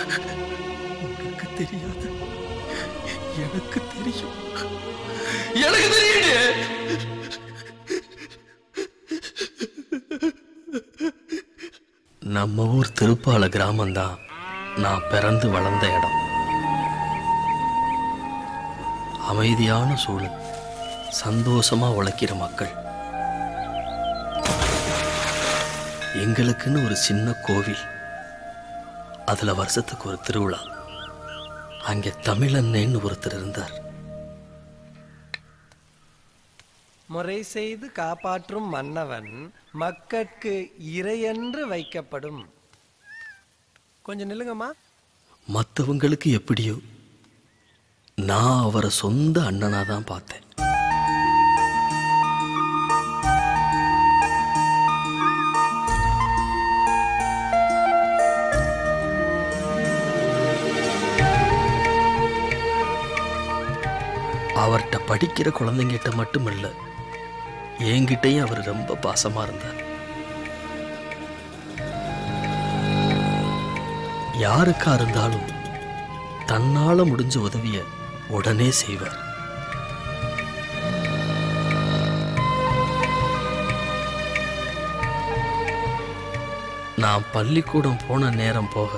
உனக்கு தெரியாது எனக்கு தெரியும் எனக்கு தெரியும் நம்ம ஊர் திருப்பால கிராமம்தான் நான் பிறந்து வளர்ந்த இடம் அமைதியான சூழல் சந்தோஷமா உழைக்கிற மக்கள் எங்களுக்குன்னு ஒரு சின்ன கோவில் அதுல வருஷத்துக்கு ஒரு திருவிழா அங்கே தமிழண்ணேன்னு ஒருத்தர் இருந்தார் முறை செய்து காப்பாற்றும் மன்னவன் மக்கட்கு இறையென்று வைக்கப்படும் கொஞ்சம் நில்லுங்கம்மா மற்றவங்களுக்கு எப்படியோ நான் அவரை சொந்த அண்ணனா தான் பார்த்தேன் அவர்கிட்ட படிக்கிற குழந்தைங்கிட்ட மட்டும் இல்ல என்கிட்டயும் அவர் ரொம்ப பாசமா இருந்தார் யாருக்கா இருந்தாலும் தன்னால முடிஞ்ச உதவிய உடனே செய்வார் நான் பள்ளிக்கூடம் போன நேரம் போக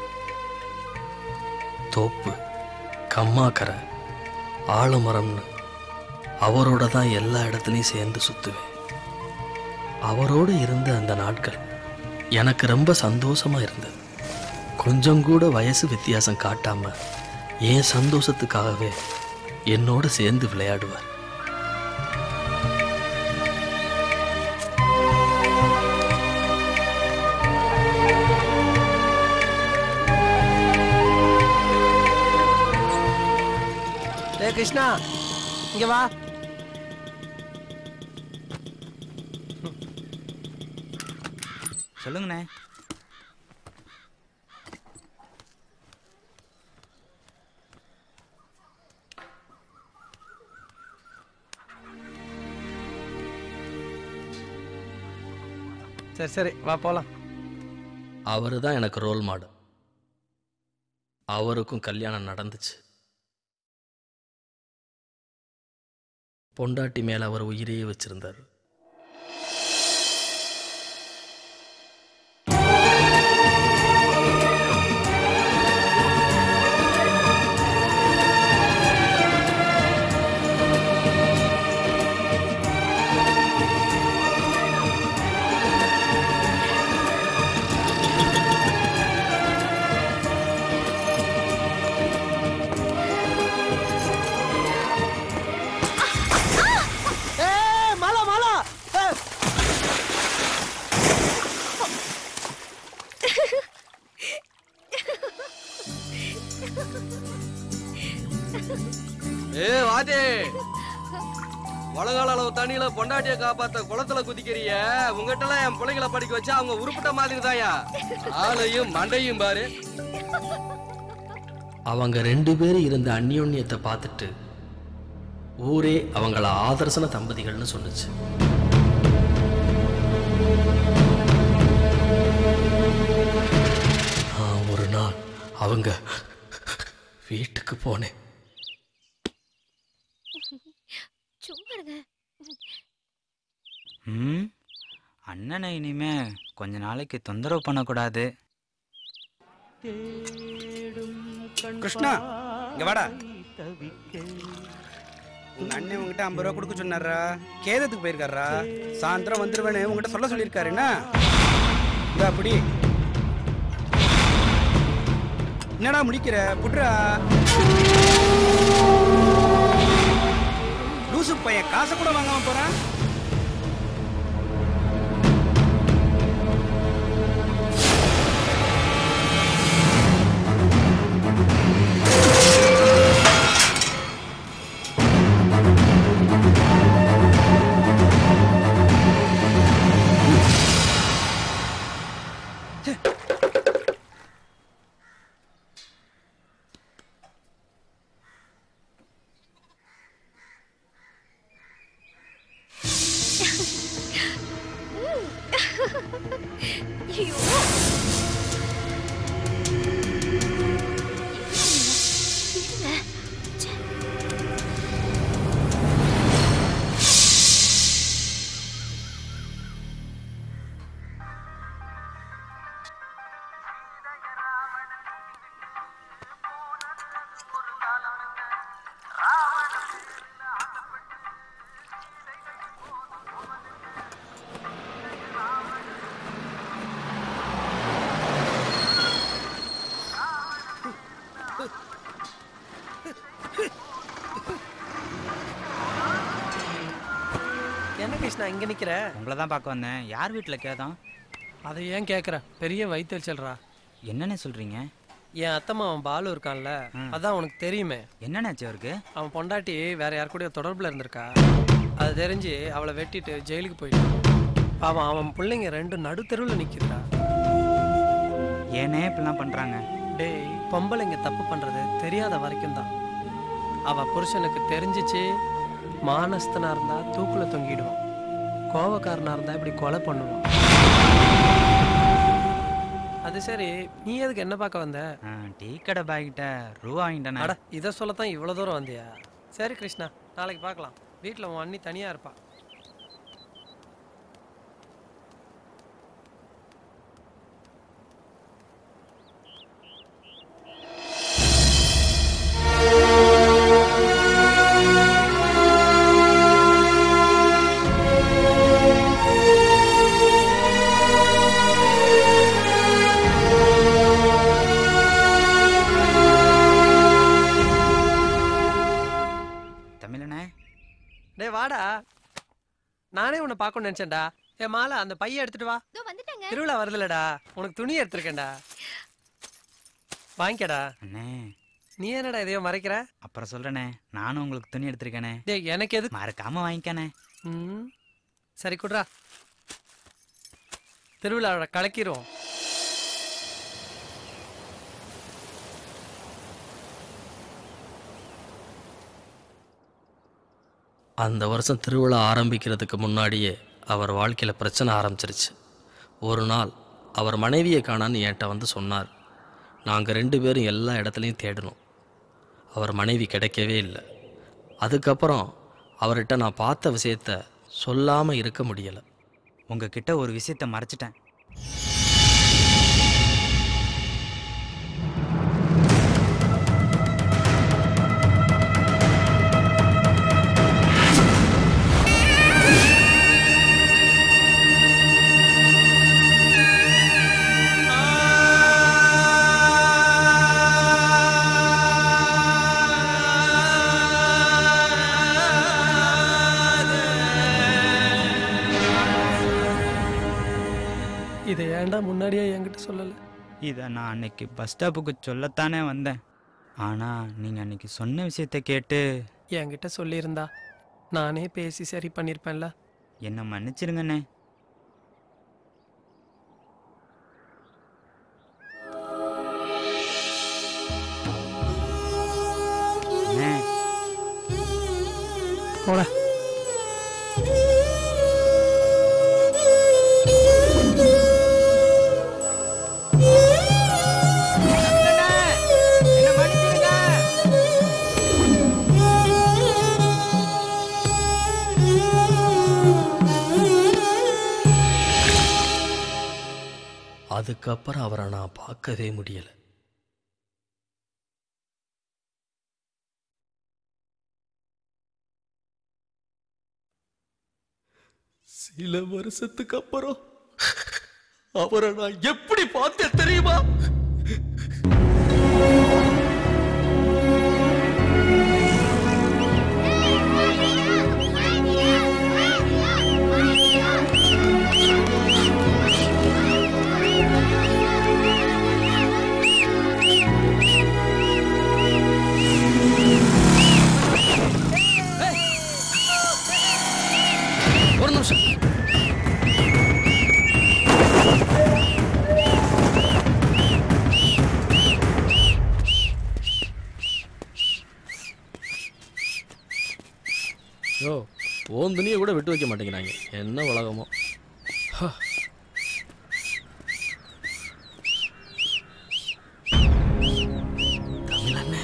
தோப்பு கம்மாக்கரை ஆலமரம்னு அவரோட தான் எல்லா இடத்துலையும் சேர்ந்து சுத்துவேன் அவரோடு இருந்த அந்த நாட்கள் எனக்கு ரொம்ப சந்தோஷமா இருந்தது கொஞ்சம் கூட வயசு வித்தியாசம் காட்டாம என் சந்தோஷத்துக்காகவே என்னோட சேர்ந்து விளையாடுவார் டே கிருஷ்ணா இங்க வா சொல்லுங்கண்ணே சரி சரி வா போலாம் அவர் தான் எனக்கு ரோல் மாடல் அவருக்கும் கல்யாணம் நடந்துச்சு பொண்டாட்டி மேல அவர் உயிரையே வச்சிருந்தார் ஏய் மலா மலா ஏய். ஏ வாதே உலகால அளவு தண்ணியில பொண்டாட்டிய காப்பாத்த குளத்துல குதிக்கிறிய உங்ககிட்ட எல்லாம் என் பிள்ளைகளை படிக்க வச்சா அவங்க உருப்பிட்ட மாதிரி தாயா ஆளையும் மண்டையும் பாரு அவங்க ரெண்டு பேரும் இருந்த அந்யோன்யத்தை பார்த்துட்டு ஊரே அவங்கள ஆதர்சன தம்பதிகள்னு சொன்னுச்சு நான் ஒரு நாள் அவங்க வீட்டுக்கு போனேன் சும்மா இருங்க ம் அண்ணனை இனிமே கொஞ்ச நாளைக்கு தொந்தரவு பண்ணக்கூடாது கிருஷ்ணா இங்க வாடா உங்க அண்ணன் உங்ககிட்ட ஐம்பது ரூபா கொடுக்க சொன்னாரா கேதத்துக்கு போயிருக்காரா சாயந்தரம் வந்துருவேன்னு உங்ககிட்ட சொல்ல சொல்லியிருக்காரு என்ன இந்த அப்படி என்னடா முடிக்கிற புட்ரா லூசு பையன் காசை கூட வாங்காம போறான் கிருஷ்ணா இங்க நிக்கிற உங்களை தான் பார்க்க வந்தேன் யார் வீட்டில் கேதம் அதை ஏன் கேக்குற பெரிய வயிற்றுச்சல்றா என்னண்ணே சொல்கிறீங்க என் அத்தம்மா அவன் பாலு இருக்கான்ல அதான் உனக்கு தெரியுமே என்னண்ணாச்சு அவருக்கு அவன் பொண்டாட்டி வேற யார் கூடயோ தொடர்புல இருந்திருக்கா அது தெரிஞ்சு அவளை வெட்டிட்டு ஜெயிலுக்கு போயிட்டான் பாவம் அவன் பிள்ளைங்க ரெண்டு நடுத்தெருவில் நிற்கிறா ஏனே இப்படிலாம் பண்ணுறாங்க டேய் பொம்பளைங்க தப்பு பண்றது தெரியாத வரைக்கும் தான் அவ புருஷனுக்கு தெரிஞ்சிச்சு மானஸ்தனா இருந்தா தூக்குல தொங்கிடுவான் கோவக்காரனா இருந்தா இப்படி கொலை பண்ணுவான் அது சரி நீ எதுக்கு என்ன பார்க்க வந்த டீ கடை பாய்கிட்ட ரூபா வாங்கிட்டேண்ணே அட இதை சொல்லத்தான் இவ்வளோ தூரம் வந்தியா சரி கிருஷ்ணா நாளைக்கு பார்க்கலாம் வீட்டில் உன் அண்ணி தனியாக இருப்பா தமிழண்ணே டேய் வாடா நானே உன்னை பார்க்கணும்னு நினச்சேன்டா ஏ மாலா அந்த பையை எடுத்துட்டு வா இதோ வந்துட்டேங்க திருவிழா வருதுலடா உனக்கு துணி எடுத்திருக்கேன்டா வாங்கிக்கடா அண்ணே நீ என்னடா எதையோ மறைக்கிற அப்புறம் சொல்கிறேண்ணே நானும் உங்களுக்கு துணி எடுத்திருக்கேனே டேய் எனக்கு எது மறக்காம வாங்கிக்கண்ணே ம் சரி குட்ரா திருவிழாவோட கலக்கிரும் அந்த வருஷம் திருவிழா ஆரம்பிக்கிறதுக்கு முன்னாடியே அவர் வாழ்க்கையில் பிரச்சனை ஆரம்பிச்சிருச்சு ஒரு நாள் அவர் மனைவியை காணான்னு என்கிட்ட வந்து சொன்னார் நாங்கள் ரெண்டு பேரும் எல்லா இடத்துலையும் தேடினோம் அவர் மனைவி கிடைக்கவே இல்லை அதுக்கப்புறம் அவர்கிட்ட நான் பார்த்த விஷயத்த சொல்லாமல் இருக்க முடியலை உங்ககிட்ட ஒரு விஷயத்த மறைச்சிட்டேன் இதை ஏன்டா முன்னாடியே என்கிட்ட சொல்லலை இதை நான் அன்னைக்கு பஸ் ஸ்டாப்புக்கு சொல்லத்தானே வந்தேன் ஆனால் நீங்கள் அன்னைக்கு சொன்ன விஷயத்த கேட்டு என்கிட்ட சொல்லியிருந்தா நானே பேசி சரி பண்ணியிருப்பேன்ல என்னை மன்னிச்சிருங்கண்ணே அண்ணே போடா அதுக்கப்புறம் அவரை நான் பார்க்கவே முடியலை சில வருஷத்துக்கு அப்புறம் அவரை நான் எப்படி பார்த்தேன் தெரியுமா ஒரு நிமிஷம் யோ ஓன் துணியை கூட விட்டு வைக்க மாட்டேங்கிறாங்க என்ன உலகமோ ஹ. தமிழண்ணே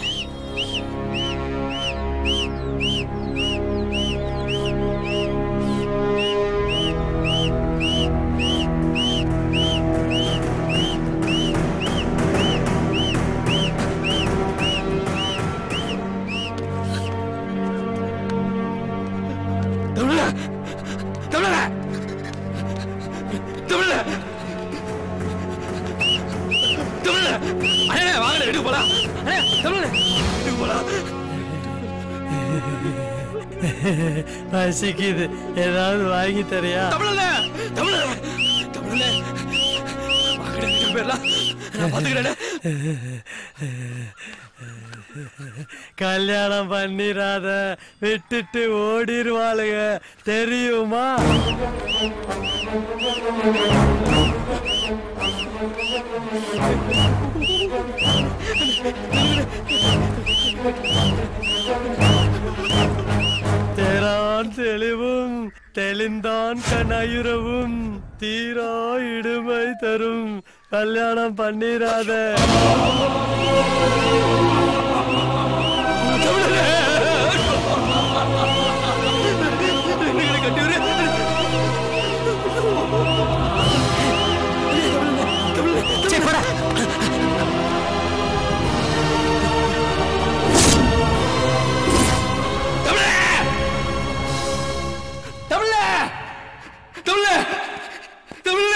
தமிழ தமிழ தமிழ தமிழ அண்ணே வாங்கல வீட்டுக்கு போலாம் அண்ணே தமிழ வீட்டுக்கு போலாம் பசிக்குது ஏதாவது வாங்கி தரியா தமிழல தமிழல தமிழல வாங்கடா ரெண்டு பேர்லாம் நான் பாத்துக்கிறேன் கல்யாணம் பண்ணிராத விட்டுட்டு ஓடிருவாளுங்க தெரியுமா தேரான் தெளிவும் தெளிந்தான் கனயுறவும் தீரா இடுமை தரும் கல்யாணம் பண்ணிராத தமிழ்ல தமிழ்ல தமிழ்ல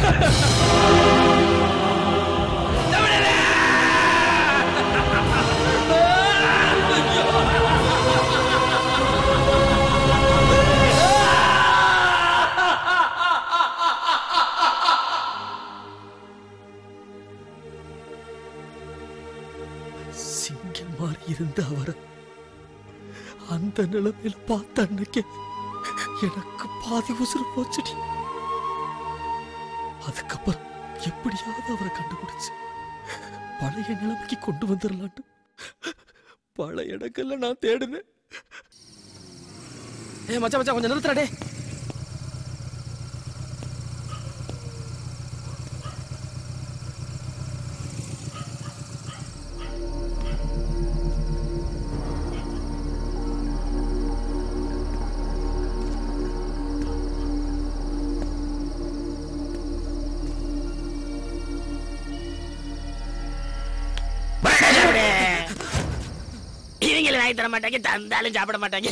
சிங்கம் மாதிரி இருந்த அவரை அந்த நிலைமையில பார்த்த அன்னைக்கு எனக்கு பாதி உசுறு போச்சுடி அதுக்கப்புறம் எப்படியாவது அவரை கண்டுபிடிச்சு பழைய நிலைமைக்கு கொண்டு வந்துடலான்னு பல இடங்கள்ல நான் தேடினேன் ஏ மச்சான் மச்சான் கொஞ்சம் நிறுத்துறாடே இவங்களை வாங்கி தர மாட்டாங்க தந்தாலும் சாப்பிட மாட்டாங்க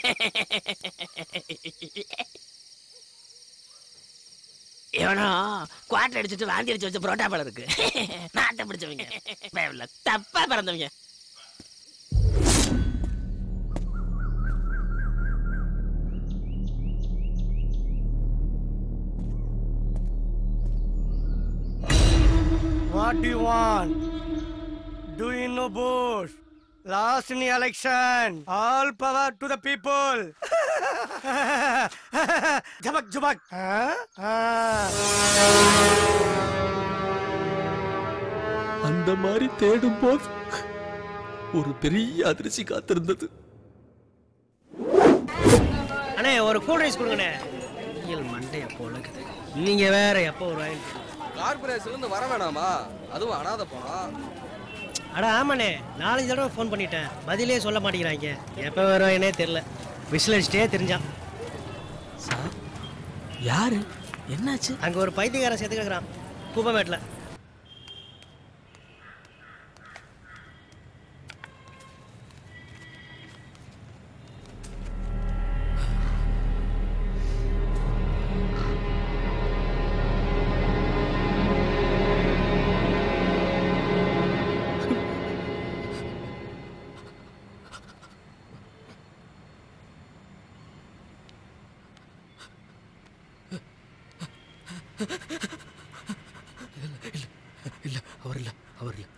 இவனோ குவாட்டர் அடிச்சுட்டு வாந்தி அடிச்சு வச்ச புரோட்டா பழம் இருக்கு நாட்டை பிடிச்சவங்க பயமில்ல. தப்பா பிறந்தவங்க What do you want? Do you know Bush? Last in the election. All power to the people. jabak jabak. Huh? Ah. அந்த மாதிரி தேடும் போது ஒரு பெரிய அதிர்ச்சி காத்திருந்தது அண்ணே ஒரு கூல் ட்ரிங்க்ஸ் கொடுங்கண்ணே வெயில் மண்டைய போலக்குது நீங்க வேற எப்போ வருவாங்க கார்பரேஷன்ல இருந்து வர வேணாமா அதுவும் அனாதை போனா அட ஆமாண்ணே நாலஞ்சு தடவை ஃபோன் பண்ணிட்டேன் பதிலே சொல்ல மாட்டேங்கிறாங்க எப்போ வருவாங்கன்னே தெரில விசில் அடிச்சிட்டே தெரிஞ்சான் சார் யாரு என்னாச்சு அங்கே ஒரு பைத்தியக்காரன் செத்து கிடக்குறான் குப்பமேட்டில் இல்ல அவர் இல்ல அவர் இல்ல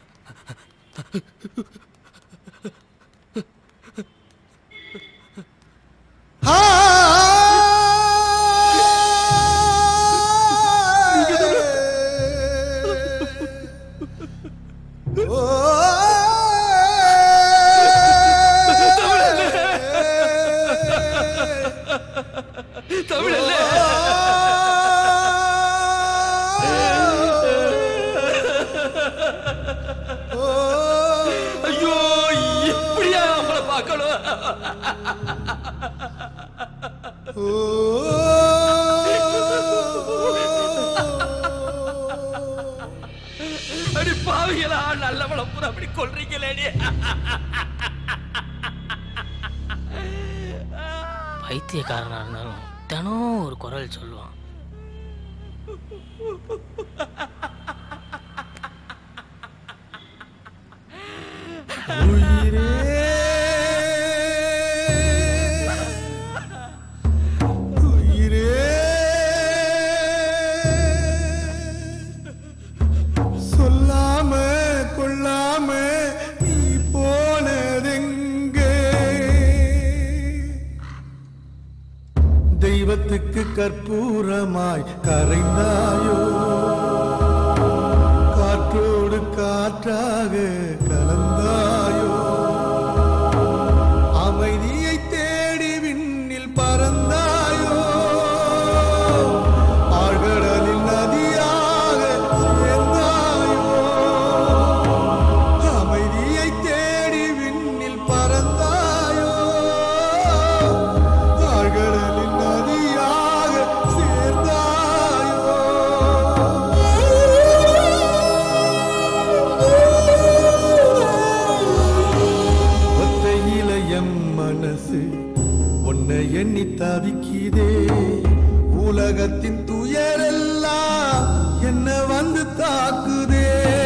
தமிழல்ல ஐயோ எப்படியா அவங்கள பார்க்கணும் அடி பாவிகளா நல்லவள பூரா அப்படி கொல்றீங்களேடி பைத்தியக்காரனா இருந்தாலும் தினம் ஒரு குரல் சொல்லுவான் கற்பூரமாய் கரைந்தாயோ காற்றோடு காற்றாக கலந்தாயோ அமைதியை தேடி விண்ணில் பறந்தாயோ ஆழ்கடலில் நதியாக சேர்ந்தாயோ அமைதியை தேடி விண்ணில் பறந்தாயோ ஆழ்கடலில் நதியாக சேர்ந்தாயோ ஒத்தை இளையம் மனசு உன்னை எண்ணி தவிக்குதே உலகத்தின் துயரெல்லாம் என்ன வந்து தாக்குதே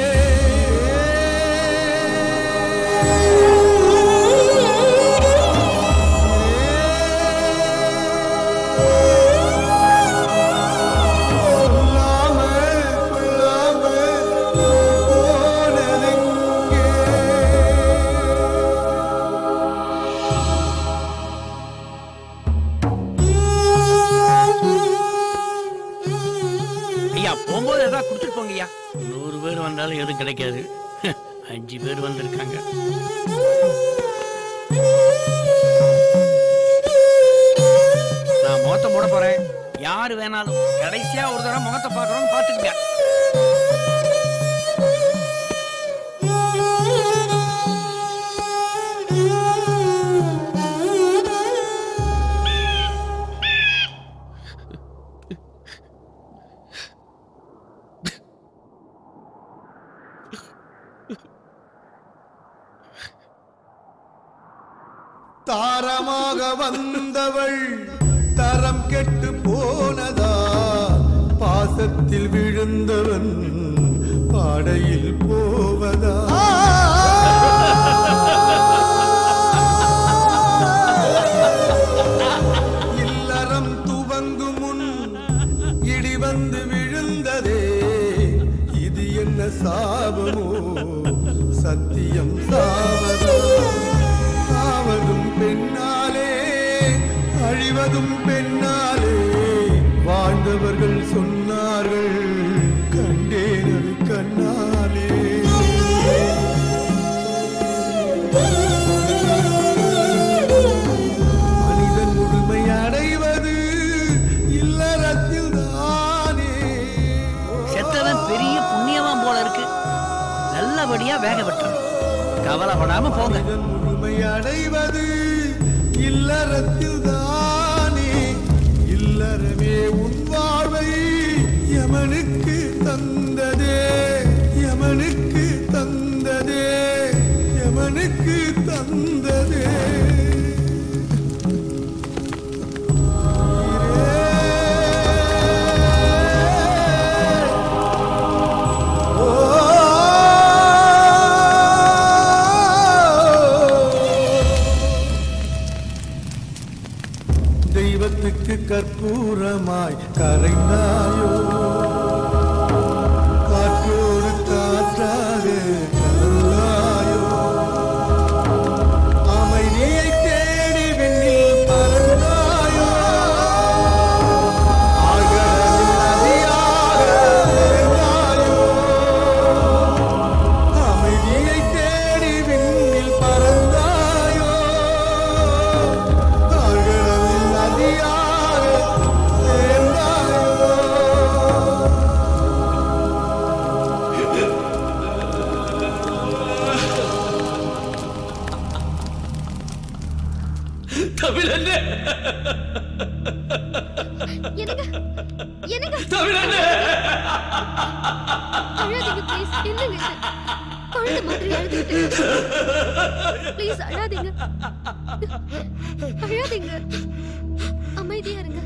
சொல்லாம கொள்ளாம போனதெங்கே ஐயா போகும்போது ஏதாவது கொடுத்துட்டு போங்க ஐயா நூறு பேர் வந்தாலும் எதுவும் கிடைக்காது அஞ்சு பேர் வந்திருக்காங்க நான் முகத்தை போட போறேன் யாரு வேணாலும் கடைசியா ஒரு தடவை முகத்தை பார்க்கறோம் பார்த்துக்கங்க தாரமாக வந்தவள் தரம் கெட்டு போனதா பாசத்தில் விழுந்தவன் பாடையில் போவதா இல்லறம் துவங்கும் முன் இடி வந்து விழுந்ததே இது என்ன சாபமோ சத்தியம் சாவதா சாவதும் பெண்ணாலே அழிவதும் பெண்ணாலே வாழ்ந்தவர்கள் சொன்னார்கள் கண்டேன் அது கண்ணாலே மனிதன் முழுமை அடைவது இல்லறத்தில் தானே செத்தவன் பெரிய புண்ணியவான் போல இருக்கு நல்லபடியா வேக விட்டுறணும் கவலைப்படாம போங்க மனிதன் முழுமை அடைவது இல்லறத்தில் தானே இல்லறமே உன் வாழ்வை யமனுக்கு தந்ததே யமனுக்கு தந்ததே யமனுக்கு தந்ததே தெய்வத்துக்கு கற்பூரமாய் கரைந்தாயோ காற்றோடு காற்றாக கலந்தாயோ அமைதியை தேடி வெண்ணில் பறந்தாயோ ஆழ்கடலில் நதியாக சேர்ந்தாயோ அமைதியை தேடி விண்ணில் பறந்தாயோ ஆழ்கடலில் நதியாக சேர்ந்தாயோ என்னங்க என்னங்க அழாதீங்க ப்ளீஸ் என்னங்க இது? குழந்தை மாதிரி அழுதுட்டு ப்ளீஸ் அழாதீங்க அழாதீங்க அமைதியா இருங்க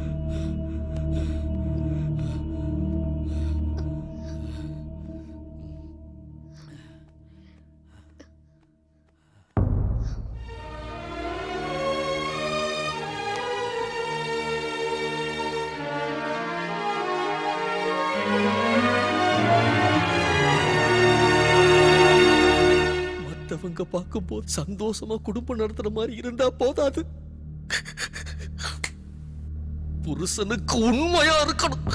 மற்றவங்க பார்க்கும்போது சந்தோஷமா குடும்பம் நடத்துற மாதிரி இருந்தா போதாது புருஷனுக்கு உண்மையா இருக்கணும்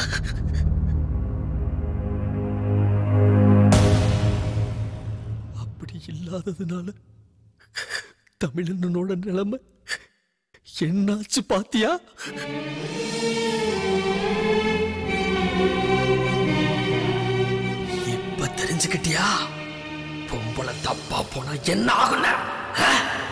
அப்படி இல்லாததுனால தமிழனோட நிலைமை என்னாச்சு பாத்தியா இப்ப தெரிஞ்சுக்கிட்டியா பொம்பளை தப்பா போனா என்ன ஆகுன